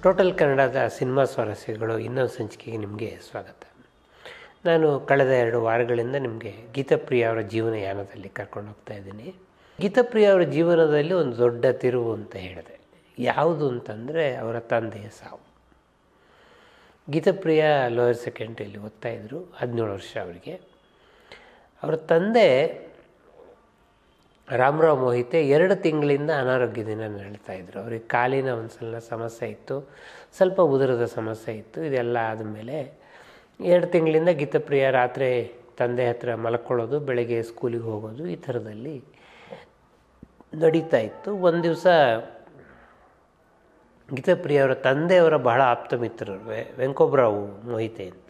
total ಕನ್ನಡದ cinema ಸ್ವಾರಸ್ಯಗಳು ಇನ್ನೊಂದು ಸಂಚಿಕೆಗೆ ನಿಮಗೆ ಸ್ವಾಗತ ನಾನು ಕಳೆದ ಎರಡು ವಾರಗಳಿಂದ ನಿಮಗೆ ಗೀತಪ್ರಿಯ ಅವರ ಜೀವನ ಯಾನದಲ್ಲಿ ಕರ್ಕೊಂಡು ಹೋಗ್ತಾ ಇದ್ದೀನಿ ಗೀತಪ್ರಿಯ ಅವರ ಜೀವನದಲ್ಲಿ ಒಂದು ದೊಡ್ಡ ತಿರುವು ಅಂತ ಹೇಳಿದೆ ಯಾವುದು ಅಂತಂದರೆ ಅವರ ತಂದೆಯ ಸಾವು ಗೀತಪ್ರಿಯ ಲೋಯರ್ ಸೆಕೆಂಡ್ರಿಯಲ್ಲಿ ಓದ್ತಾ ಇದ್ದರು ಹದಿನೇಳು ವರ್ಷ ಅವರಿಗೆ ಅವರ ತಂದೆ ರಾಮರಾವ್ ಮೋಹಿತೆ ಎರಡು ತಿಂಗಳಿಂದ ಅನಾರೋಗ್ಯದಿಂದ ನರಳ್ತಾ ಇದ್ದರು ಅವ್ರಿಗೆ ಕಾಲಿನ ಒಂದು ಸಣ್ಣ ಸಮಸ್ಯೆ ಇತ್ತು ಸ್ವಲ್ಪ ಉದರದ ಸಮಸ್ಯೆ ಇತ್ತು ಇದೆಲ್ಲ ಆದಮೇಲೆ ಎರಡು ತಿಂಗಳಿಂದ ಗೀತಪ್ರಿಯ ರಾತ್ರಿ ತಂದೆ ಹತ್ರ ಮಲ್ಕೊಳ್ಳೋದು ಬೆಳಗ್ಗೆ ಸ್ಕೂಲಿಗೆ ಹೋಗೋದು ಈ ಥರದಲ್ಲಿ ನಡೀತಾ ಇತ್ತು ಒಂದು ದಿವಸ ಗೀತಪ್ರಿಯ ಅವರ ತಂದೆಯವರ ಬಹಳ ಆಪ್ತ ಮಿತ್ರರು ವೆ ವೆಂಕೋಬ್ರಾವು ಮೋಹಿತೆ ಅಂತ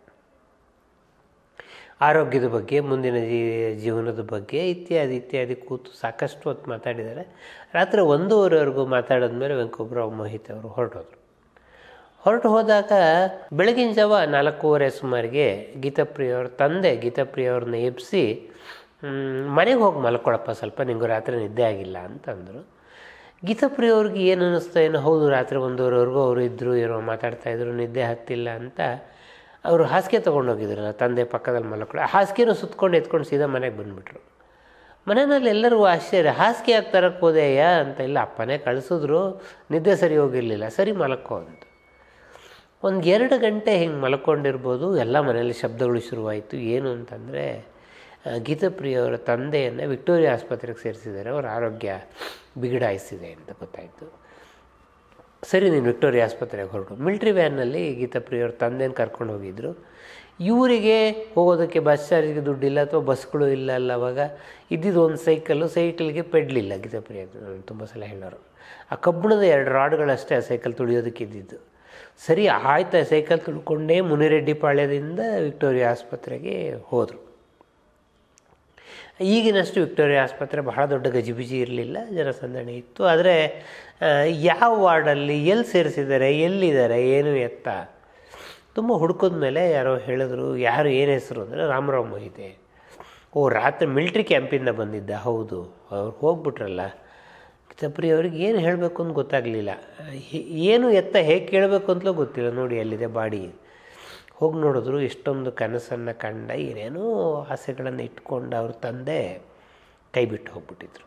ಆರೋಗ್ಯದ ಬಗ್ಗೆ ಮುಂದಿನ ಜೀ ಜೀವನದ ಬಗ್ಗೆ ಇತ್ಯಾದಿ ಇತ್ಯಾದಿ ಕೂತು ಸಾಕಷ್ಟು ಹೊತ್ತು ಮಾತಾಡಿದ್ದಾರೆ ರಾತ್ರಿ ಒಂದೂವರೆವರೆಗೂ ಮಾತಾಡಿದ್ಮೇಲೆ ವೆಂಕೋಬ್ರಾವ್ ಮೋಹಿತ್ ಅವರು ಹೊರಟೋದ್ರು ಹೊರಟು ಹೋದಾಗ ಬೆಳಗಿನ ಜಾವ ನಾಲ್ಕೂವರೆ ಸುಮಾರಿಗೆ ಗೀತಪ್ರಿಯ ಅವ್ರ ತಂದೆ ಗೀತಪ್ರಿಯ ಅವ್ರನ್ನ ಎಬ್ಬಿಸಿ ಮನೆಗೆ ಹೋಗಿ ಮಲ್ಕೊಳಪ್ಪ ಸ್ವಲ್ಪ ನಿಂಗೂ ರಾತ್ರಿ ನಿದ್ದೆ ಆಗಿಲ್ಲ ಅಂತಂದರು ಗೀತಪ್ರಿಯ ಅವ್ರಿಗೆ ಏನು ಅನ್ನಿಸ್ತಾ ಏನೋ ಹೌದು ರಾತ್ರಿ ಒಂದೂವರೆವರೆಗೂ ಅವರು ಇದ್ದರು ಏನೋ ಮಾತಾಡ್ತಾಯಿದ್ರು ನಿದ್ದೆ ಹತ್ತಿಲ್ಲ ಅಂತ ಅವರು ಹಾಸಿಗೆ ತೊಗೊಂಡೋಗಿದ್ರಲ್ಲ ತಂದೆ ಪಕ್ಕದಲ್ಲಿ ಮಲ್ಕೊಳ್ಳೋ ಹಾಸಿಗೆನೂ ಸುತ್ಕೊಂಡು ಎತ್ಕೊಂಡು ಸೀದಾ ಮನೆಗೆ ಬಂದುಬಿಟ್ರು ಮನೆಯಲ್ಲಿ ಎಲ್ಲರಿಗೂ ಆಶ್ಚರ್ಯ ಹಾಸಿಗೆ ಯಾಕೆ ತರಕ್ಕೆ ಹೋದೆಯ ಅಂತ ಇಲ್ಲ ಅಪ್ಪನೇ ಕಳಿಸಿದ್ರು ನಿದ್ದೆ ಸರಿ ಹೋಗಿರಲಿಲ್ಲ ಸರಿ ಮಲಕ್ಕೋ ಅಂತ ಒಂದು ಎರಡು ಗಂಟೆ ಹಿಂಗೆ ಮಲ್ಕೊಂಡಿರ್ಬೋದು ಎಲ್ಲ ಮನೇಲಿ ಶಬ್ದಗಳು ಶುರುವಾಯಿತು ಏನು ಅಂತಂದರೆ ಗೀತಪ್ರಿಯ ಅವರ ತಂದೆಯನ್ನು ವಿಕ್ಟೋರಿಯಾ ಆಸ್ಪತ್ರೆಗೆ ಸೇರಿಸಿದ್ದಾರೆ ಅವರ ಆರೋಗ್ಯ ಬಿಗಡಾಯಿಸಿದೆ ಅಂತ ಗೊತ್ತಾಯಿತು ಸರಿ ನೀನು ವಿಕ್ಟೋರಿಯಾ ಆಸ್ಪತ್ರೆಗೆ ಹೊರಟು ಮಿಲ್ಟ್ರಿ ವ್ಯಾನ್ನಲ್ಲಿ ಗೀತಾಪ್ರಿಯವ್ರ ತಂದೆನ ಕರ್ಕೊಂಡು ಹೋಗಿದ್ದರು ಇವರಿಗೆ ಹೋಗೋದಕ್ಕೆ ಬಸ್ ಚಾರ್ಜ್ಗೆ ದುಡ್ಡಿಲ್ಲ ಅಥವಾ ಬಸ್ಗಳು ಇಲ್ಲ ಅಲ್ಲ ಅವಾಗ ಇದ್ದಿದ್ದು ಒಂದು ಸೈಕಲ್ಲು ಸೈಕಲ್ಗೆ ಪೆಡ್ಲಿಲ್ಲ ಗೀತಾಪ್ರಿಯ ನಾನು ತುಂಬ ಸಲ ಹೇಳೋರು ಆ ಕಬ್ಬಿಣದ ಎರಡು ರಾಡ್ಗಳಷ್ಟೇ ಆ ಸೈಕಲ್ ತುಳಿಯೋದಕ್ಕೆ ಇದ್ದಿದ್ದು ಸರಿ ಆಯ್ತು ಸೈಕಲ್ ತುಳ್ಕೊಂಡೇ ಮುನಿರೆಡ್ಡಿ ಪಾಳ್ಯದಿಂದ ವಿಕ್ಟೋರಿಯಾ ಆಸ್ಪತ್ರೆಗೆ ಹೋದರು ಈಗಿನಷ್ಟು ವಿಕ್ಟೋರಿಯಾ ಆಸ್ಪತ್ರೆ ಬಹಳ ದೊಡ್ಡ ಗಜಿಬಿಜಿ ಇರಲಿಲ್ಲ ಜನಸಂದಣಿ ಇತ್ತು ಆದರೆ ಯಾವ ವಾರ್ಡಲ್ಲಿ ಎಲ್ಲಿ ಸೇರಿಸಿದ್ದಾರೆ ಎಲ್ಲಿದ್ದಾರೆ ಏನು ಎತ್ತ ತುಂಬ ಹುಡ್ಕಿದ ಮೇಲೆ ಯಾರೋ ಹೇಳಿದ್ರು ಯಾರು ಏನು ಹೆಸರು ಅಂದರೆ ರಾಮರಾವ್ ಮೊಹಿತೆ ಓ ರಾತ್ರಿ ಮಿಲ್ಟ್ರಿ ಕ್ಯಾಂಪಿಂದ ಬಂದಿದ್ದ ಹೌದು ಅವ್ರು ಹೋಗ್ಬಿಟ್ರಲ್ಲ ತಪ್ರಿ ಅವ್ರಿಗೆ ಏನು ಹೇಳಬೇಕು ಅಂತ ಗೊತ್ತಾಗಲಿಲ್ಲ ಏನು ಎತ್ತ ಹೇಗೆ ಕೇಳಬೇಕು ಅಂತಲೂ ಗೊತ್ತಿಲ್ಲ ನೋಡಿ ಅಲ್ಲಿದೆ ಬಾಡಿ ಹೋಗಿ ನೋಡಿದ್ರು ಇಷ್ಟೊಂದು ಕನಸನ್ನು ಕಂಡ ಏನೇನೋ ಆಸೆಗಳನ್ನು ಇಟ್ಕೊಂಡು ಅವ್ರ ತಂದೆ ಕೈ ಬಿಟ್ಟು ಹೋಗ್ಬಿಟ್ಟಿದ್ರು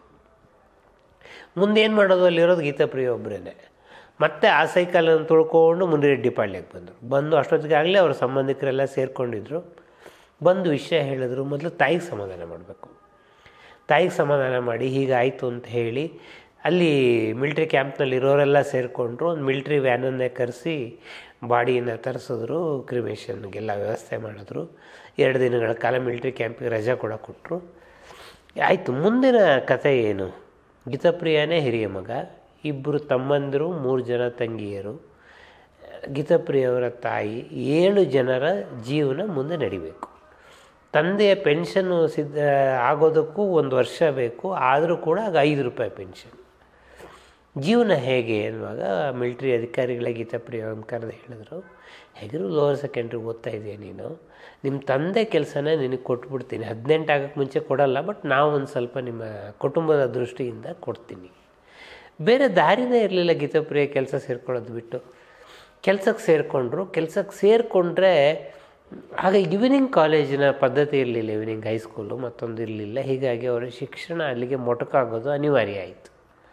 ಮುಂದೇನು ಮಾಡೋದು ಅಲ್ಲಿರೋದು ಗೀತಾಪ್ರಿಯ ಒಬ್ಬರೇ ಮತ್ತೆ ಆ ಸೈಕಲನ್ನು ತುಳ್ಕೊಂಡು ಮುನಿರೆಡ್ಡಿ ಪಾಳ್ಯಕ್ಕೆ ಬಂದರು ಬಂದು ಅಷ್ಟೊತ್ತಿಗಾಗಲೇ ಅವ್ರ ಸಂಬಂಧಿಕರೆಲ್ಲ ಸೇರಿಕೊಂಡಿದ್ರು ಬಂದು ವಿಷಯ ಹೇಳಿದ್ರು ಮೊದಲು ತಾಯಿಗೆ ಸಮಾಧಾನ ಮಾಡಬೇಕು ತಾಯಿಗೆ ಸಮಾಧಾನ ಮಾಡಿ ಹೀಗಾಯಿತು ಅಂತ ಹೇಳಿ ಅಲ್ಲಿ ಮಿಲ್ಟ್ರಿ ಕ್ಯಾಂಪ್ನಲ್ಲಿ ಇರೋರೆಲ್ಲ ಸೇರಿಕೊಂಡ್ರು ಒಂದು ಮಿಲ್ಟ್ರಿ ವ್ಯಾನನ್ನೇ ಕರೆಸಿ ಬಾಡಿಯನ್ನು ತರಿಸಿದ್ರು ಕ್ರಿಮೇಷನ್ಗೆಲ್ಲ ವ್ಯವಸ್ಥೆ ಮಾಡಿದ್ರು ಎರಡು ದಿನಗಳ ಕಾಲ ಮಿಲ್ಟ್ರಿ ಕ್ಯಾಂಪಿಗೆ ರಜೆ ಕೂಡ ಕೊಟ್ಟರು ಆಯಿತು ಮುಂದಿನ ಕತೆ ಏನು ಗೀತಪ್ರಿಯನೇ ಹಿರಿಯ ಮಗ ಇಬ್ಬರು ತಮ್ಮಂದಿರು ಮೂರು ಜನ ತಂಗಿಯರು ಗೀತಪ್ರಿಯವರ ತಾಯಿ ಏಳು ಜನರ ಜೀವನ ಮುಂದೆ ನಡಿಬೇಕು ತಂದೆಯ ಪೆನ್ಷನ್ನು ಸಿದ್ಧ ಆಗೋದಕ್ಕೂ ಒಂದು ವರ್ಷ ಬೇಕು ಆದರೂ ಕೂಡ ಆಗ ಐದು ರೂಪಾಯಿ ಪೆನ್ಷನ್ ಜೀವನ ಹೇಗೆ ಅನ್ನುವಾಗ ಮಿಲ್ಟ್ರಿ ಅಧಿಕಾರಿಗಳ ಗೀತಾಪ್ರಿಯ ಅಂತ ಕರೆದು ಹೇಳಿದ್ರು ಹೇಗಿರು ಲೋವರ್ ಸೆಕೆಂಡ್ರಿಗೆ ಓದ್ತಾ ಇದೆಯಾ ನೀನು ನಿಮ್ಮ ತಂದೆ ಕೆಲಸನ ನಿನಗೆ ಕೊಟ್ಬಿಡ್ತೀನಿ ಹದಿನೆಂಟು ಆಗೋಕ್ಕೆ ಮುಂಚೆ ಕೊಡಲ್ಲ ಬಟ್ ನಾವು ಒಂದು ಸ್ವಲ್ಪ ನಿಮ್ಮ ಕುಟುಂಬದ ದೃಷ್ಟಿಯಿಂದ ಕೊಡ್ತೀನಿ ಬೇರೆ ದಾರಿನೇ ಇರಲಿಲ್ಲ ಗೀತಾಪ್ರಿಯ ಕೆಲಸ ಸೇರ್ಕೊಳ್ಳೋದು ಬಿಟ್ಟು ಕೆಲಸಕ್ಕೆ ಸೇರಿಕೊಂಡ್ರು ಕೆಲಸಕ್ಕೆ ಸೇರಿಕೊಂಡ್ರೆ ಆಗ ಈವ್ನಿಂಗ್ ಕಾಲೇಜಿನ ಪದ್ಧತಿ ಇರಲಿಲ್ಲ ಈವ್ನಿಂಗ್ ಹೈಸ್ಕೂಲು ಮತ್ತೊಂದು ಇರಲಿಲ್ಲ ಹೀಗಾಗಿ ಅವರ ಶಿಕ್ಷಣ ಅಲ್ಲಿಗೆ ಮೊಟಕಾಗೋದು ಅನಿವಾರ್ಯ ಆಯಿತು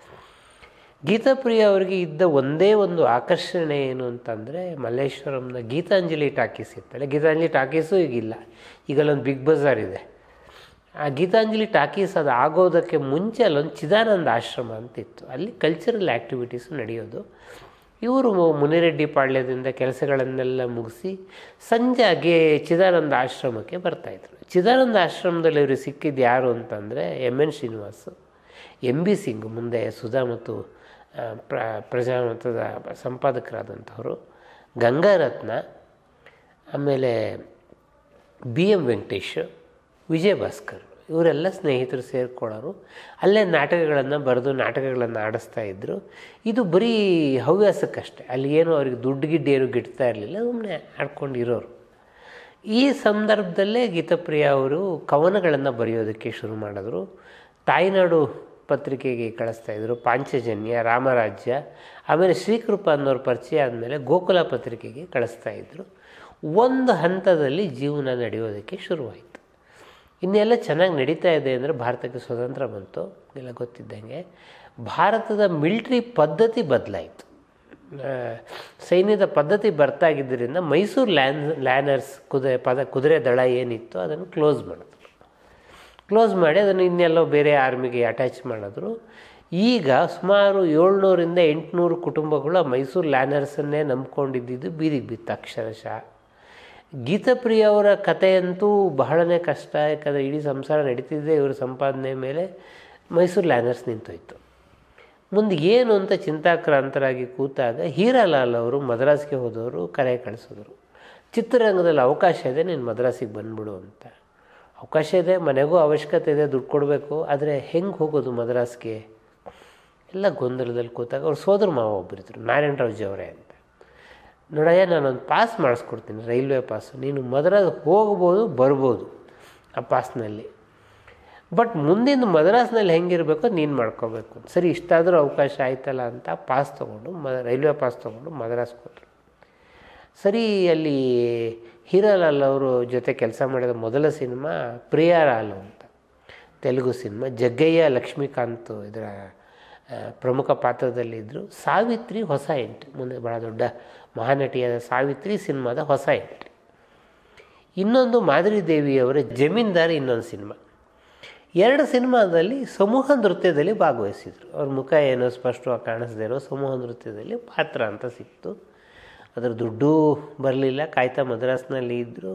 ಗೀತಾಪ್ರಿಯ ಅವರಿಗೆ ಇದ್ದ ಒಂದೇ ಒಂದು ಆಕರ್ಷಣೆ ಏನು ಅಂತಂದರೆ ಮಲ್ಲೇಶ್ವರಂನ ಗೀತಾಂಜಲಿ ಟಾಕೀಸ್ ಇತ್ತಲ್ಲ ಗೀತಾಂಜಲಿ ಟಾಕೀಸು ಈಗಿಲ್ಲ ಈಗಲ್ಲೊಂದು ಬಿಗ್ ಬಜಾರ್ ಇದೆ ಆ ಗೀತಾಂಜಲಿ ಟಾಕೀಸ್ ಅದು ಆಗೋದಕ್ಕೆ ಮುಂಚೆ ಅಲ್ಲೊಂದು ಚಿದಾನಂದ ಆಶ್ರಮ ಅಂತಿತ್ತು ಅಲ್ಲಿ ಕಲ್ಚರಲ್ ಆ್ಯಕ್ಟಿವಿಟೀಸು ನಡೆಯೋದು ಇವರು ಮುನಿರೆಡ್ಡಿ ಪಾಳ್ಯದಿಂದ ಕೆಲಸಗಳನ್ನೆಲ್ಲ ಮುಗಿಸಿ ಸಂಜೆ ಹಾಗೆ ಚಿದಾನಂದ ಆಶ್ರಮಕ್ಕೆ ಬರ್ತಾಯಿದ್ರು ಚಿದಾನಂದ ಆಶ್ರಮದಲ್ಲಿ ಇವರು ಸಿಕ್ಕಿದ್ದು ಯಾರು ಅಂತಂದರೆ M N Srinivasu M B Singh ಮುಂದೆ ಸುಧಾ ಮತ್ತು ಪ್ರ ಪ್ರಜಾಮತದ ಸಂಪಾದಕರಾದಂಥವರು ಗಂಗಾರತ್ನ ಆಮೇಲೆ ಬಿ ಎಂ ವೆಂಕಟೇಶ್ ವಿಜಯ ಭಾಸ್ಕರ್ ಇವರೆಲ್ಲ ಸ್ನೇಹಿತರು ಸೇರಿಕೊಳ್ಳೋರು ಅಲ್ಲೇ ನಾಟಕಗಳನ್ನು ಬರೆದು ನಾಟಕಗಳನ್ನು ಆಡಿಸ್ತಾ ಇದ್ದರು ಇದು ಬರೀ ಹವ್ಯಾಸಕ್ಕಷ್ಟೆ ಅಲ್ಲಿ ಏನು ಅವ್ರಿಗೆ ದುಡ್ಡು ಗಿಡ್ಡು ಏನು ಗಿಡ್ತಾ ಇರಲಿಲ್ಲ ಸುಮ್ಮನೆ ಆಡ್ಕೊಂಡು ಇರೋರು ಈ ಸಂದರ್ಭದಲ್ಲೇ ಗೀತಪ್ರಿಯ ಅವರು ಕವನಗಳನ್ನು ಬರೆಯೋದಕ್ಕೆ ಶುರು ಮಾಡಿದ್ರು ತಾಯ್ನಾಡು ಪತ್ರಿಕೆಗೆ ಕಳಿಸ್ತಾಯಿದ್ರು ಪಾಂಚಜನ್ಯ ರಾಮರಾಜ್ಯ ಆಮೇಲೆ ಶ್ರೀಕೃಪ ಅನ್ನೋರು ಪರಿಚಯ ಆದಮೇಲೆ ಗೋಕುಲ ಪತ್ರಿಕೆಗೆ ಕಳಿಸ್ತಾಯಿದ್ರು ಒಂದು ಹಂತದಲ್ಲಿ ಜೀವನ ನಡೆಯೋದಕ್ಕೆ ಶುರುವಾಯಿತು ಇನ್ನೆಲ್ಲ ಚೆನ್ನಾಗಿ ನಡೀತಾ ಇದೆ ಅಂದರೆ ಭಾರತಕ್ಕೆ ಸ್ವತಂತ್ರ ಬಂತು ಎಲ್ಲ ಗೊತ್ತಿದ್ದಂಗೆ ಭಾರತದ ಮಿಲ್ಟ್ರಿ ಪದ್ಧತಿ ಬದಲಾಯಿತು ಸೈನ್ಯದ ಪದ್ಧತಿ ಬರ್ತಾಗಿದ್ದರಿಂದ ಮೈಸೂರು ಲ್ಯಾನ್ ಲ್ಯಾನರ್ಸ್ ಕುದುರೆ ಪದ ಕುದುರೆ ದಳ ಏನಿತ್ತು ಅದನ್ನು ಕ್ಲೋಸ್ ಮಾಡಿದ್ರು ಕ್ಲೋಸ್ ಮಾಡಿ ಅದನ್ನು ಇನ್ನೆಲ್ಲೋ ಬೇರೆ ಆರ್ಮಿಗೆ ಅಟ್ಯಾಚ್ ಮಾಡಿದ್ರು ಈಗ ಸುಮಾರು ಏಳ್ನೂರಿಂದ ಎಂಟುನೂರು ಕುಟುಂಬಗಳು ಮೈಸೂರು ಲ್ಯಾನರ್ಸನ್ನೇ ನಂಬ್ಕೊಂಡಿದ್ದು ಬೀದಿಗೆ ಬಿತ್ತು ಅಕ್ಷರಶಃ ಗೀತಪ್ರಿಯ ಅವರ ಕಥೆಯಂತೂ ಬಹಳನೇ ಕಷ್ಟ ಯಾಕಂದರೆ ಇಡೀ ಸಂಸಾರ ನಡೀತಿದ್ದೆ ಇವ್ರ ಸಂಪಾದನೆ ಮೇಲೆ ಮೈಸೂರು ಲ್ಯಾನರ್ಸ್ ನಿಂತೋಯ್ತು ಮುಂದೆ ಏನು ಅಂತ ಚಿಂತಾಕ್ರಾಂತರಾಗಿ ಕೂತಾಗ ಹೀರಾಲಾಲ್ ಅವರು ಮದ್ರಾಸ್ಗೆ ಹೋದವರು ಕರೆ ಕಳಿಸಿದ್ರು ಚಿತ್ರರಂಗದಲ್ಲಿ ಅವಕಾಶ ಇದೆ ನೀನು ಮದ್ರಾಸಿಗೆ ಬಂದ್ಬಿಡು ಅಂತ ಅವಕಾಶ ಇದೆ ಮನೆಗೂ ಅವಶ್ಯಕತೆ ಇದೆ ದುಡ್ಡು ಕೊಡಬೇಕು ಆದರೆ ಹೆಂಗೆ ಹೋಗೋದು ಮದ್ರಾಸ್ಗೆ ಎಲ್ಲ ಗೊಂದಲದಲ್ಲಿ ಕೂತಾಗ ಅವ್ರ ಸೋದರ ಮಾವ ಒಬ್ಬರಿದ್ರು ನಾರಾಯಣರಾವ್ಜಿ ಅವರೇ ಅಂತ ನೋಡಯ್ಯ ನಾನೊಂದು ಪಾಸ್ ಮಾಡಿಸ್ಕೊಡ್ತೀನಿ ರೈಲ್ವೆ ಪಾಸು ನೀನು ಮದ್ರಾಸ್ ಹೋಗ್ಬೋದು ಬರ್ಬೋದು ಆ ಪಾಸ್ನಲ್ಲಿ ಬಟ್ ಮುಂದಿನ ಮದ್ರಾಸ್ನಲ್ಲಿ ಹೆಂಗಿರಬೇಕೋ ನೀನು ಮಾಡ್ಕೋಬೇಕು ಸರಿ ಇಷ್ಟಾದರೂ ಅವಕಾಶ ಆಯ್ತಲ್ಲ ಅಂತ ಪಾಸ್ ತೊಗೊಂಡು ಮ ರೈಲ್ವೆ ಪಾಸ್ ತೊಗೊಂಡು ಮದ್ರಾಸ್ಗೆ ಹೋದರು ಸರಿ ಅಲ್ಲಿ ಹೀರಾಲಾಲ್ ಅವರು ಜೊತೆ ಕೆಲಸ ಮಾಡಿದ ಮೊದಲ ಸಿನಿಮಾ ಪ್ರಿಯಾಲಾಲ್ ಅಂತ ತೆಲುಗು ಸಿನಿಮಾ ಜಗ್ಗಯ್ಯ ಲಕ್ಷ್ಮೀಕಾಂತ್ ಇದರ ಪ್ರಮುಖ ಪಾತ್ರದಲ್ಲಿದ್ದರು ಸಾವಿತ್ರಿ ಹೊಸ ಎಂಟ್ರಿ ಮುಂದೆ ಭಾಳ ದೊಡ್ಡ ಮಹಾನಟಿಯಾದ ಸಾವಿತ್ರಿ ಸಿನಿಮಾದ ಹೊಸ ಎಂಟ್ರಿ ಇನ್ನೊಂದು ಮಾಧುರಿ ದೇವಿಯವರ ಜಮೀನ್ದಾರ್ ಇನ್ನೊಂದು ಸಿನಿಮಾ ಎರಡು ಸಿನಿಮಾದಲ್ಲಿ ಸಮೂಹ ನೃತ್ಯದಲ್ಲಿ ಭಾಗವಹಿಸಿದರು ಅವ್ರ ಮುಖ ಏನೋ ಸ್ಪಷ್ಟವಾಗಿ ಕಾಣಿಸದೇ ಇರೋ ಸಮೂಹ ನೃತ್ಯದಲ್ಲಿ ಪಾತ್ರ ಅಂತ ಸಿಕ್ತು ಅದರ ದುಡ್ಡು ಬರಲಿಲ್ಲ ಕಾಯ್ತಾ ಮದ್ರಾಸ್ನಲ್ಲಿ ಇದ್ದರು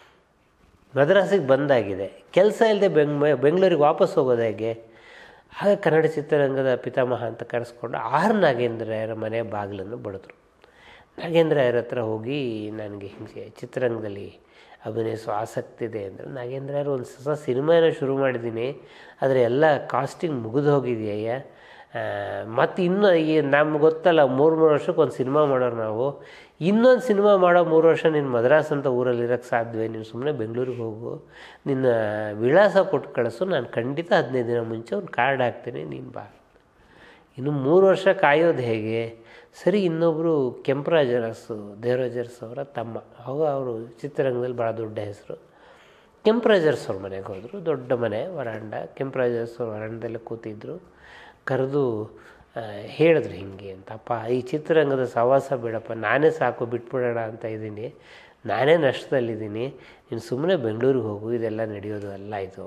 ಮದ್ರಾಸಿಗೆ ಬಂದಾಗಿದೆ ಕೆಲಸ ಇಲ್ಲದೆ ಬೆಂಗ್ ಬೆಂಗಳೂರಿಗೆ ವಾಪಸ್ ಹೋಗೋದು ಹೇಗೆ ಆಗ ಕನ್ನಡ ಚಿತ್ರರಂಗದ ಪಿತಾಮಹ ಅಂತ ಕರೆಸ್ಕೊಂಡು ಆರ್ ನಾಗೇಂದ್ರಯರ ಮನೆ ಬಾಗಿಲನ್ನು ಬಡಿದ್ರು ನಾಗೇಂದ್ರಯರ ಹತ್ರ ಹೋಗಿ ನನಗೆ ಹಿಂಗೆ ಚಿತ್ರರಂಗದಲ್ಲಿ ಅಭಿನಯಿಸೋ ಆಸಕ್ತಿ ಇದೆ ಅಂದರೆ ನಾಗೇಂದ್ರಯರು ಒಂದು ಹೊಸ ಸಿನಿಮಾನ ಶುರು ಮಾಡಿದ್ದೀನಿ ಆದರೆ ಎಲ್ಲ ಕಾಸ್ಟಿಂಗ್ ಮುಗಿದು ಹೋಗಿದೆಯಯ್ಯ ಮತ್ತು ಇನ್ನೂ ಈ ನಮ್ಗೆ ಗೊತ್ತಲ್ಲ ಮೂರು ಮೂರು ವರ್ಷಕ್ಕೆ ಒಂದು ಸಿನಿಮಾ ಮಾಡೋರು ನಾವು ಇನ್ನೊಂದು ಸಿನಿಮಾ ಮಾಡೋ ಮೂರು ವರ್ಷ ನೀನು ಮದ್ರಾಸ್ ಅಂತ ಊರಲ್ಲಿ ಇರೋಕ್ಕೆ ಸಾಧ್ಯವೇ ನೀನು ಸುಮ್ಮನೆ ಬೆಂಗಳೂರಿಗೆ ಹೋಗು ನಿನ್ನ ವಿಳಾಸ ಕೊಟ್ಟು ಕಳಿಸು ನಾನು ಖಂಡಿತ ಹದಿನೈದು ದಿನ ಮುಂಚೆ ಒಂದು ಕಾರ್ಡ್ ಹಾಕ್ತೀನಿ ನೀನು ಬಾ ಇನ್ನು ಮೂರು ವರ್ಷ ಕಾಯೋದು ಹೇಗೆ ಸರಿ ಇನ್ನೊಬ್ಬರು ಕೆಂಪರಾಜರಸು ದೇವರಾಜರಸ್ ಅವರ ತಮ್ಮ ಅವಾಗ ಅವರು ಚಿತ್ರರಂಗದಲ್ಲಿ ಭಾಳ ದೊಡ್ಡ ಹೆಸರು ಕೆಂಪರಾಜರ್ಸ್ ಅವ್ರ ಮನೆಗೆ ಹೋದರು ದೊಡ್ಡ ಮನೆ ವರಾಂಡ ಕೆಂಪರಾಜರ್ಸ್ ಅವ್ರ ವರಾಂಡದಲ್ಲೇ ಕೂತಿದ್ರು ಕರೆದು ಹೇಳಿದ್ರು ಹಿಂಗೆ ಅಂತ ಅಪ್ಪ ಈ ಚಿತ್ರರಂಗದ ಸವಾಸ ಬೇಡಪ್ಪ ನಾನೇ ಸಾಕು ಬಿಟ್ಬಿಡೋಣ ಅಂತ ಇದ್ದೀನಿ ನಾನೇ ನಷ್ಟದಲ್ಲಿದ್ದೀನಿ ನೀನು ಸುಮ್ಮನೆ ಬೆಂಗಳೂರಿಗೆ ಹೋಗು ಇದೆಲ್ಲ ನಡೆಯೋದು ಎಲ್ಲ ಇದು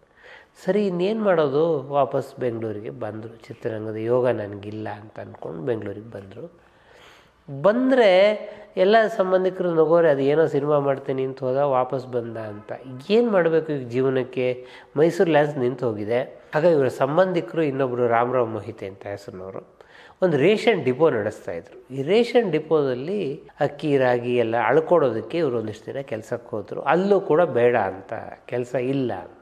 ಸರಿ ಇನ್ನೇನು ಮಾಡೋದು ವಾಪಸ್ ಬೆಂಗಳೂರಿಗೆ ಬಂದರು ಚಿತ್ರರಂಗದ ಯೋಗ ನನಗಿಲ್ಲ ಅಂತ ಅಂದ್ಕೊಂಡು ಬೆಂಗಳೂರಿಗೆ ಬಂದರು ಬಂದರೆ ಎಲ್ಲ ಸಂಬಂಧಿಕರು ನಗೋರೆ ಅದು ಏನೋ ಸಿನಿಮಾ ಮಾಡ್ತೀನಿ ಅಂತ ಹೋದ ವಾಪಸ್ ಬಂದ ಅಂತ ಏನು ಮಾಡಬೇಕು ಈಗ ಜೀವನಕ್ಕೆ ಮೈಸೂರು ಲ್ಯಾನ್ಸ್ ನಿಂತು ಹೋಗಿದೆ ಆಗ ಇವರ ಸಂಬಂಧಿಕರು ಇನ್ನೊಬ್ಬರು ರಾಮರಾವ್ ಮೊಹಿತೆ ಅಂತ ಹೆಸರಿನವರು ಒಂದು ರೇಷನ್ ಡಿಪೋ ನಡೆಸ್ತಾ ಇದ್ರು ಈ ರೇಷನ್ ಡಿಪೋದಲ್ಲಿ ಅಕ್ಕಿ ರಾಗಿ ಎಲ್ಲ ಅಳ್ಕೊಡೋದಕ್ಕೆ ಇವರು ಒಂದಿಷ್ಟು ದಿನ ಕೆಲಸಕ್ಕೆ ಹೋದರು ಅಲ್ಲೂ ಕೂಡ ಬೇಡ ಅಂತ ಕೆಲಸ ಇಲ್ಲ ಅಂತ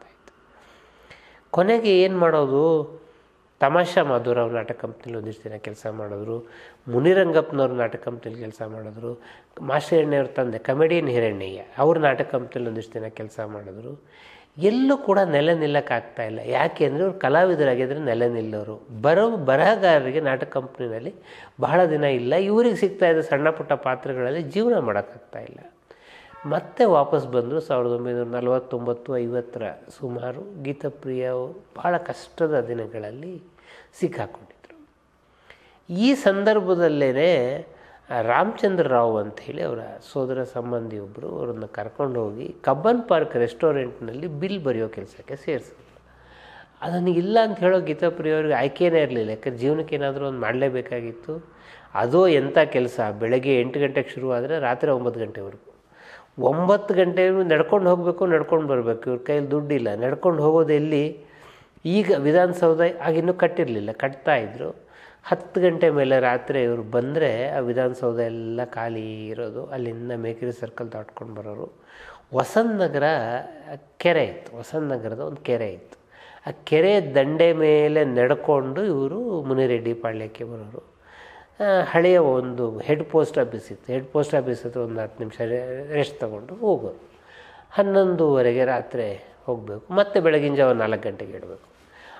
ಕೊನೆಗೆ ಏನು ಮಾಡೋದು ತಮಾಷಾ ಮಾಧುರವ್ರ ನಾಟಕ ಕಂಪ್ನಿಲಿ ಒಂದಿಷ್ಟು ದಿನ ಕೆಲಸ ಮಾಡಿದ್ರು ಮುನಿರಂಗಪ್ಪನವ್ರ ನಾಟಕ ಕಂಪ್ನಿಲಿ ಕೆಲಸ ಮಾಡಿದ್ರು ಮಾಸ್ಟರ್ ಹಿರಣ್ಯವ್ರ ತಂದೆ ಕಮೆಡಿಯನ್ ಹಿರಣ್ಯಯ್ಯ ಅವ್ರ ನಾಟಕ ಕಂಪ್ನಿಲಿ ಒಂದಿಷ್ಟು ದಿನ ಕೆಲಸ ಮಾಡಿದ್ರು ಎಲ್ಲೂ ಕೂಡ ನೆಲೆ ನಿಲ್ಲಕ್ಕಾಗ್ತಾ ಇಲ್ಲ ಯಾಕೆ ಅಂದರೆ ಅವ್ರು ಕಲಾವಿದರಾಗಿದ್ದರೆ ನೆಲೆ ನಿಲ್ಲೋರು ಬರೋ ಬರಹಗಾರರಿಗೆ ನಾಟಕ ಕಂಪ್ನಿನಲ್ಲಿ ಬಹಳ ದಿನ ಇಲ್ಲ ಇವ್ರಿಗೆ ಸಿಗ್ತಾ ಇದ್ದ ಸಣ್ಣ ಪುಟ್ಟ ಪಾತ್ರಗಳಲ್ಲಿ ಜೀವನ ಮಾಡೋಕ್ಕಾಗ್ತಾ ಇಲ್ಲ ಮತ್ತೆ ವಾಪಸ್ ಬಂದರು ಸಾವಿರದ ಒಂಬೈನೂರ ನಲವತ್ತೊಂಬತ್ತು ಐವತ್ತರ ಸುಮಾರು ಗೀತಪ್ರಿಯ ಭಾಳ ಕಷ್ಟದ ದಿನಗಳಲ್ಲಿ ಸಿಕ್ಕಾಕೊಂಡಿದ್ರು ಈ ಸಂದರ್ಭದಲ್ಲೇ ರಾಮಚಂದ್ರ ರಾವ್ ಅಂತ ಹೇಳಿ ಅವರ ಸೋದರ ಸಂಬಂಧಿ ಒಬ್ಬರು ಅವರನ್ನು ಕರ್ಕೊಂಡು ಹೋಗಿ ಕಬ್ಬನ್ ಪಾರ್ಕ್ ರೆಸ್ಟೋರೆಂಟ್ನಲ್ಲಿ ಬಿಲ್ ಬರೆಯೋ ಕೆಲಸಕ್ಕೆ ಸೇರಿಸಿದ್ರು ಅದನ್ನು ಇಲ್ಲ ಅಂತ ಹೇಳೋ ಗೀತಾಪ್ರಿಯವ್ರಿಗೆ ಆಯ್ಕೆನೇ ಇರಲಿಲ್ಲ ಯಾಕಂದ್ರೆ ಜೀವನಕ್ಕೆ ಏನಾದರೂ ಒಂದು ಮಾಡಲೇಬೇಕಾಗಿತ್ತು ಅದೋ ಎಂಥ ಕೆಲಸ ಬೆಳಗ್ಗೆ ಎಂಟು ಗಂಟೆಗೆ ಶುರುವಾದರೆ ರಾತ್ರಿ ಒಂಬತ್ತು ಗಂಟೆವರೆಗೂ ಒಂಬತ್ತು ಗಂಟೆ ನಡ್ಕೊಂಡು ಹೋಗಬೇಕು ನಡ್ಕೊಂಡು ಬರಬೇಕು ಇವ್ರ ಕೈಯಲ್ಲಿ ದುಡ್ಡಿಲ್ಲ ನಡ್ಕೊಂಡು ಹೋಗೋದು ಎಲ್ಲಿ ಈಗ ವಿಧಾನಸೌಧ ಆಗಿನ್ನೂ ಕಟ್ಟಿರಲಿಲ್ಲ ಕಟ್ತಾ ಇದ್ದರು ಹತ್ತು ಗಂಟೆ ಮೇಲೆ ರಾತ್ರಿ ಇವರು ಬಂದರೆ ಆ ವಿಧಾನಸೌಧ ಎಲ್ಲ ಖಾಲಿ ಇರೋದು ಅಲ್ಲಿಂದ ಮೇಕೆರಿ ಸರ್ಕಲ್ ದಾಟ್ಕೊಂಡು ಬರೋರು ವಸಂತ ನಗರ ಕೆರೆ ಇತ್ತು ವಸಂತ ನಗರದ ಒಂದು ಕೆರೆ ಇತ್ತು ಆ ಕೆರೆ ದಂಡೆ ಮೇಲೆ ನಡ್ಕೊಂಡು ಇವರು ಮುನಿರೆಡ್ಡಿ ಪಾಳ್ಯಕ್ಕೆ ಬರೋರು ಹಳೆಯ ಒಂದು ಹೆಡ್ ಪೋಸ್ಟ್ ಆಫೀಸ್ ಇತ್ತು ಹೆಡ್ ಪೋಸ್ಟ್ ಆಫೀಸ್ ಹತ್ರ ಒಂದು ಹತ್ತು ನಿಮಿಷ ರೆಸ್ಟ್ ತೊಗೊಂಡು ಹೋಗೋರು ಹನ್ನೊಂದುವರೆಗೆ ರಾತ್ರಿ ಹೋಗಬೇಕು ಮತ್ತೆ ಬೆಳಗಿನ ಜಾವ ನಾಲ್ಕು ಗಂಟೆಗೆ ಇಡಬೇಕು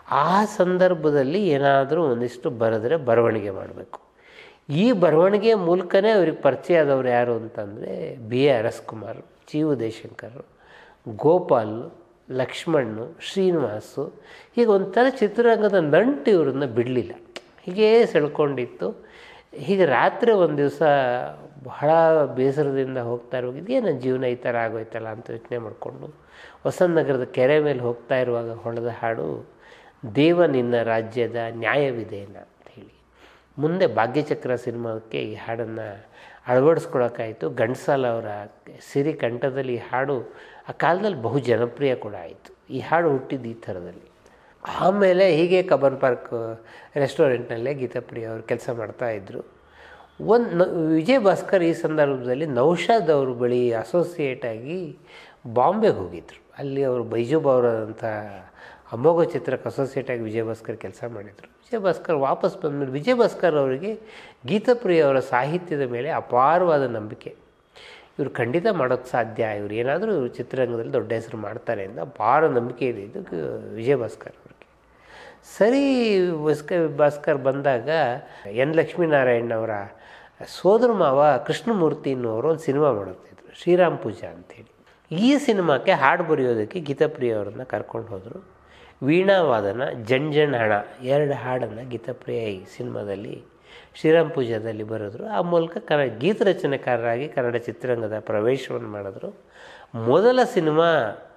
ಆ ಸಂದರ್ಭದಲ್ಲಿ ಏನಾದರೂ ಒಂದಿಷ್ಟು ಬರೆದ್ರೆ ಬರವಣಿಗೆ ಮಾಡಬೇಕು ಈ ಬರವಣಿಗೆ ಮೂಲಕನೇ ಅವ್ರಿಗೆ ಪರಿಚಯ ಆದವ್ರು ಯಾರು ಅಂತಂದರೆ B A Araskumar G U Deshankar Gopal Lakshmanu Srinivasu ಹೀಗೆ ಒಂಥರ ಚಿತ್ರರಂಗದ ನಂಟು ಇವ್ರನ್ನ ಬಿಡಲಿಲ್ಲ ಹೀಗೇ ಸೆಳ್ಕೊಂಡಿತ್ತು ಹೀಗೆ ರಾತ್ರಿ ಒಂದು ದಿವಸ ಬಹಳ ಬೇಸರದಿಂದ ಹೋಗ್ತಾ ಇರುವಾಗ ಏನು ಜೀವನ ಈ ಥರ ಆಗೋಯ್ತಲ್ಲ ಅಂತ ಯೋಚನೆ ಮಾಡಿಕೊಂಡು ಹೊಸನಗರದ ನಗರದ ಕೆರೆ ಮೇಲೆ ಹೋಗ್ತಾ ಇರುವಾಗ ಹೊಳೆದ ಹಾಡು ದೇವ ನಿನ್ನ ರಾಜ್ಯದ ನ್ಯಾಯವಿದೇನ ಅಂತ ಹೇಳಿ ಮುಂದೆ ಭಾಗ್ಯಚಕ್ರ ಸಿನಿಮಾಕ್ಕೆ ಈ ಹಾಡನ್ನು ಅಳವಡಿಸ್ಕೊಳಕ್ಕಾಯಿತು ಘಂಟ್ಸಾಲ ಅವರ ಸಿರಿ ಕಂಠದಲ್ಲಿ ಈ ಹಾಡು ಆ ಕಾಲದಲ್ಲಿ ಬಹು ಜನಪ್ರಿಯ ಕೂಡ ಆಯಿತು ಈ ಹಾಡು ಹುಟ್ಟಿದ್ದು ಈ ಥರದಲ್ಲಿ ಆಮೇಲೆ ಹೀಗೆ ಕಬ್ಬನ್ ಪಾರ್ಕ್ ರೆಸ್ಟೋರೆಂಟ್ನಲ್ಲೇ ಗೀತಾಪ್ರಿಯ ಅವರು ಕೆಲಸ ಮಾಡ್ತಾಯಿದ್ರು ಒಂದು ವಿಜಯ್ ಭಾಸ್ಕರ್ ಈ ಸಂದರ್ಭದಲ್ಲಿ ನೌಷಾದ್ ಅವ್ರ ಬಳಿ ಅಸೋಸಿಯೇಟ್ ಆಗಿ ಬಾಂಬೆಗೆ ಹೋಗಿದ್ರು ಅಲ್ಲಿ ಅವರು ಬೈಜೂಬ್ ಅವರಾದಂಥ ಅಮೋಘ ಚಿತ್ರಕ್ಕೆ ಅಸೋಸಿಯೇಟ್ ಆಗಿ ವಿಜಯ್ ಭಾಸ್ಕರ್ ಕೆಲಸ ಮಾಡಿದರು ವಿಜಯ್ ಭಾಸ್ಕರ್ ವಾಪಸ್ ಬಂದಮೇಲೆ ವಿಜಯ್ ಭಾಸ್ಕರ್ ಅವರಿಗೆ ಗೀತಾಪ್ರಿಯ ಅವರ ಸಾಹಿತ್ಯದ ಮೇಲೆ ಅಪಾರವಾದ ನಂಬಿಕೆ ಇವರು ಖಂಡಿತ ಮಾಡೋಕ್ಕೆ ಸಾಧ್ಯ ಇವರು ಏನಾದರೂ ಇವರು ಚಿತ್ರರಂಗದಲ್ಲಿ ದೊಡ್ಡ ಹೆಸರು ಮಾಡ್ತಾರೆ ಅಂತ ಭಾಳ ನಂಬಿಕೆ ಇದೆ ಇದು ವಿಜಯ್ ಭಾಸ್ಕರ್ ಅವ್ರಿಗೆ ಸರಿ ಭಾಸ್ಕರ್ ಭಾಸ್ಕರ್ ಬಂದಾಗ ಎನ್ ಲಕ್ಷ್ಮೀನಾರಾಯಣ್ ಅವರ ಸೋದರ ಮಾವ ಕೃಷ್ಣಮೂರ್ತಿ ಅನ್ನೋರು ಒಂದು ಸಿನಿಮಾ ಮಾಡುತ್ತಿದ್ರು ಶ್ರೀರಾಮ್ ಪೂಜಾ ಅಂಥೇಳಿ ಈ ಸಿನಿಮಾಕ್ಕೆ ಹಾಡು ಬರೆಯೋದಕ್ಕೆ ಗೀತಾಪ್ರಿಯ ಅವರನ್ನು ಕರ್ಕೊಂಡು ಹೋದರು ವೀಣಾವಾದನ ಜಣ್ ಜಣ್ ಹಣ ಎರಡು ಹಾಡನ್ನು ಗೀತಾಪ್ರಿಯ ಈ ಸಿನಿಮಾದಲ್ಲಿ ಶ್ರೀರಾಮ್ ಪೂಜಾದಲ್ಲಿ ಬರೆದ್ರು ಆ ಮೂಲಕ ಕನ್ನಡ ಗೀತ ರಚನೆಕಾರರಾಗಿ ಕನ್ನಡ ಚಿತ್ರರಂಗದ ಪ್ರವೇಶವನ್ನು ಮಾಡಿದ್ರು ಮೊದಲ ಸಿನಿಮಾ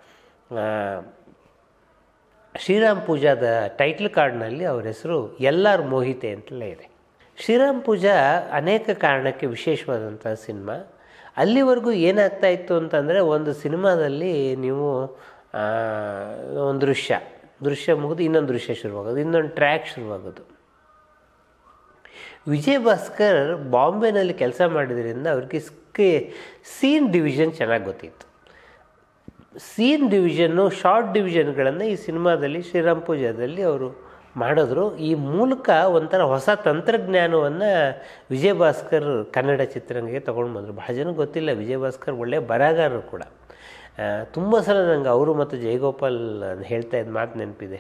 ಶ್ರೀರಾಮ್ ಪೂಜಾದ ಟೈಟ್ಲ್ ಕಾರ್ಡ್ನಲ್ಲಿ ಅವ್ರ ಹೆಸರು ಎಲ್ಲಾರ್ ಮೋಹಿತೆ ಅಂತಲೇ ಇದೆ ಶ್ರೀರಾಮ್ ಪೂಜಾ ಅನೇಕ ಕಾರಣಕ್ಕೆ ವಿಶೇಷವಾದಂಥ ಸಿನಿಮಾ ಅಲ್ಲಿವರೆಗೂ ಏನಾಗ್ತಾ ಇತ್ತು ಅಂತಂದರೆ ಒಂದು ಸಿನಿಮಾದಲ್ಲಿ ನೀವು ಒಂದು ದೃಶ್ಯ ದೃಶ್ಯ ಮುಗಿದು ಇನ್ನೊಂದು ದೃಶ್ಯ ಶುರುವಾಗೋದು ಇನ್ನೊಂದು ಟ್ರ್ಯಾಕ್ ಶುರುವಾಗೋದು ವಿಜಯ್ ಭಾಸ್ಕರ್ ಬಾಂಬೆನಲ್ಲಿ ಕೆಲಸ ಮಾಡಿದ್ರಿಂದ ಅವ್ರಿಗೆ ಸ್ಕೆ ಸೀನ್ ಡಿವಿಷನ್ ಚೆನ್ನಾಗಿ ಗೊತ್ತಿತ್ತು ಸೀನ್ ಡಿವಿಷನ್ನು ಶಾರ್ಟ್ ಡಿವಿಷನ್ಗಳನ್ನು ಈ ಸಿನಿಮಾದಲ್ಲಿ ಶ್ರೀರಾಮ್ ಪೂಜಾದಲ್ಲಿ ಅವರು ಮಾಡಿದ್ರು ಈ ಮೂಲಕ ಒಂಥರ ಹೊಸ ತಂತ್ರಜ್ಞಾನವನ್ನು ವಿಜಯ್ ಭಾಸ್ಕರ್ ಕನ್ನಡ ಚಿತ್ರರಂಗಕ್ಕೆ ತೊಗೊಂಡು ಬಂದರು ಭಾಳ ಜನ ಗೊತ್ತಿಲ್ಲ ವಿಜಯ್ ಭಾಸ್ಕರ್ ಒಳ್ಳೆಯ ಬರಹಗಾರರು ಕೂಡ ತುಂಬ ಸಲ ನಂಗೆ ಅವರು ಮತ್ತು ಜಯಗೋಪಾಲ್ ಹೇಳ್ತಾ ಇದ್ದ ಮಾತು ನೆನಪಿದೆ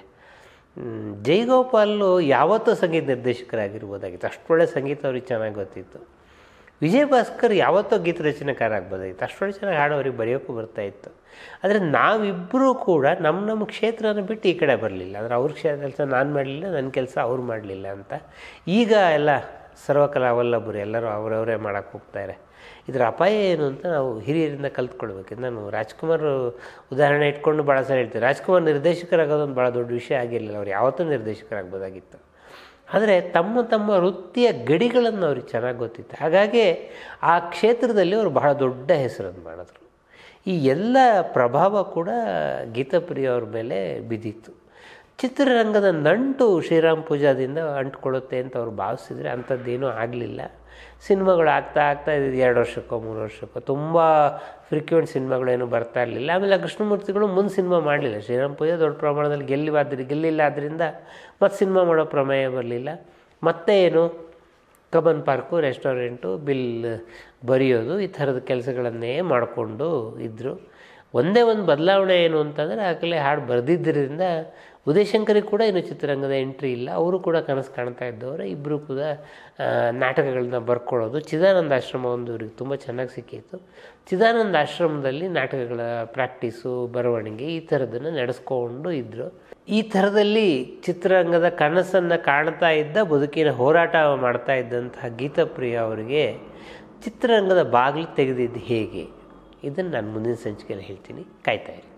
ಜೈಗೋಪಾಲು ಯಾವತ್ತೂ ಸಂಗೀತ ನಿರ್ದೇಶಕರಾಗಿರ್ಬೋದಾಗಿತ್ತು ಅಷ್ಟೊಳ್ಳೆ ಸಂಗೀತ ಅವ್ರಿಗೆ ಚೆನ್ನಾಗಿ ಗೊತ್ತಿತ್ತು ವಿಜಯ್ ಭಾಸ್ಕರ್ ಯಾವತ್ತೋ ಗೀತ ರಚನೆಕಾರ ಆಗ್ಬೋದಾಗಿತ್ತು ಅಷ್ಟೊಳ್ಳೆ ಚೆನ್ನಾಗಿ ಹಾಡು ಅವ್ರಿಗೆ ಬರೆಯೋಕ್ಕೂ ಬರ್ತಾಯಿತ್ತು ಆದರೆ ನಾವಿಬ್ಬರೂ ಕೂಡ ನಮ್ಮ ನಮ್ಮ ಕ್ಷೇತ್ರನ ಬಿಟ್ಟು ಈ ಕಡೆ ಬರಲಿಲ್ಲ ಅಂದರೆ ಅವ್ರ ಕ್ಷೇತ್ರ ಕೆಲಸ ನಾನು ಮಾಡಲಿಲ್ಲ ನನ್ನ ಕೆಲಸ ಅವ್ರು ಮಾಡಲಿಲ್ಲ ಅಂತ ಈಗ ಎಲ್ಲ ಸರ್ವಕಲಾವಲ್ಲಭರು ಎಲ್ಲರೂ ಅವರವರೇ ಮಾಡೋಕ್ಕೆ ಹೋಗ್ತಾರೆ ಇದರ ಅಪಾಯ ಏನು ಅಂತ ನಾವು ಹಿರಿಯರಿಂದ ಕಲ್ತ್ಕೊಳ್ಬೇಕು ನಾನು ರಾಜ್ಕುಮಾರ್ ಉದಾಹರಣೆ ಇಟ್ಕೊಂಡು ಭಾಳ ಸಲ ಹೇಳ್ತೀನಿ ರಾಜ್ಕುಮಾರ್ ನಿರ್ದೇಶಕರಾಗೋದೊಂದು ಭಾಳ ದೊಡ್ಡ ವಿಷಯ ಆಗಿರಲಿಲ್ಲ ಅವ್ರು ಯಾವತ್ತೂ ನಿರ್ದೇಶಕರಾಗ್ಬೋದಾಗಿತ್ತು ಆದರೆ ತಮ್ಮ ತಮ್ಮ ವೃತ್ತಿಯ ಗಡಿಗಳನ್ನು ಅವ್ರಿಗೆ ಚೆನ್ನಾಗಿ ಗೊತ್ತಿತ್ತು ಹಾಗಾಗಿ ಆ ಕ್ಷೇತ್ರದಲ್ಲಿ ಅವರು ಬಹಳ ದೊಡ್ಡ ಹೆಸರನ್ನು ಮಾಡಿದ್ರು ಈ ಎಲ್ಲ ಪ್ರಭಾವ ಕೂಡ ಗೀತಾಪ್ರಿಯ ಅವ್ರ ಮೇಲೆ ಬಿದ್ದಿತ್ತು ಚಿತ್ರರಂಗದ ನಂಟು ಶ್ರೀರಾಮ್ ಪೂಜಾದಿಂದ ಅಂಟ್ಕೊಳ್ಳುತ್ತೆ ಅಂತ ಅವ್ರು ಭಾವಿಸಿದ್ರೆ ಅಂಥದ್ದೇನೂ ಆಗಲಿಲ್ಲ ಸಿನಿಮಾಗಳು ಆಗ್ತಾ ಆಗ್ತಾ ಇದ್ದಿದ್ದು ಎರಡು ವರ್ಷಕ್ಕೋ ಮೂರು ವರ್ಷಕ್ಕೋ ತುಂಬ ಫ್ರೀಕ್ವೆಂಟ್ ಸಿನಿಮಾಗಳೇನು ಬರ್ತಾ ಇರಲಿಲ್ಲ ಆಮೇಲೆ ಕೃಷ್ಣಮೂರ್ತಿಗಳು ಮುಂದೆ ಸಿನಿಮಾ ಮಾಡಲಿಲ್ಲ ಶ್ರೀರಾಮ್ ಪೂಜಾ ದೊಡ್ಡ ಪ್ರಮಾಣದಲ್ಲಿ ಗೆಲ್ಲಿವಾದ್ರಿ ಗೆಲ್ಲಿಲ್ಲ ಆದ್ದರಿಂದ ಮತ್ತೆ ಸಿನಿಮಾ ಮಾಡೋ ಪ್ರಮೇಯ ಬರಲಿಲ್ಲ ಮತ್ತೆ ಏನು ಕಬ್ಬನ್ ಪಾರ್ಕು ರೆಸ್ಟೋರೆಂಟು ಬಿಲ್ ಬರೆಯೋದು ಈ ಥರದ ಕೆಲಸಗಳನ್ನೇ ಮಾಡಿಕೊಂಡು ಇದ್ದರು ಒಂದೇ ಒಂದು ಬದಲಾವಣೆ ಏನು ಅಂತಂದರೆ ಆಗಲೇ ಹಾಡು ಬರೆದಿದ್ದರಿಂದ ಉದಯಶಂಕರಿಗೆ ಕೂಡ ಇನ್ನು ಚಿತ್ರರಂಗದ ಎಂಟ್ರಿ ಇಲ್ಲ ಅವರು ಕೂಡ ಕನಸು ಕಾಣ್ತಾ ಇದ್ದವರೆ ಇಬ್ಬರು ಕೂಡ ನಾಟಕಗಳನ್ನ ಬರ್ಕೊಳ್ಳೋದು ಚಿದಾನಂದ ಆಶ್ರಮ ಒಂದು ಇವ್ರಿಗೆ ತುಂಬ ಚೆನ್ನಾಗಿ ಸಿಕ್ಕಿತ್ತು ಚಿದಾನಂದ ಆಶ್ರಮದಲ್ಲಿ ನಾಟಕಗಳ ಪ್ರಾಕ್ಟೀಸು ಬರವಣಿಗೆ ಈ ಥರದನ್ನು ನಡೆಸ್ಕೊಂಡು ಇದ್ದರು ಈ ಥರದಲ್ಲಿ ಚಿತ್ರರಂಗದ ಕನಸನ್ನು ಕಾಣ್ತಾ ಇದ್ದ ಬದುಕಿನ ಹೋರಾಟ ಮಾಡ್ತಾ ಇದ್ದಂತಹ ಗೀತಾಪ್ರಿಯ ಅವರಿಗೆ ಚಿತ್ರರಂಗದ ಬಾಗಿಲು ತೆಗೆದಿದ್ದು ಹೇಗೆ ಇದನ್ನು ನಾನು ಮುಂದಿನ ಸಂಚಿಕೆಯಲ್ಲಿ ಹೇಳ್ತೀನಿ ಕಾಯ್ತಾ ಇರಿ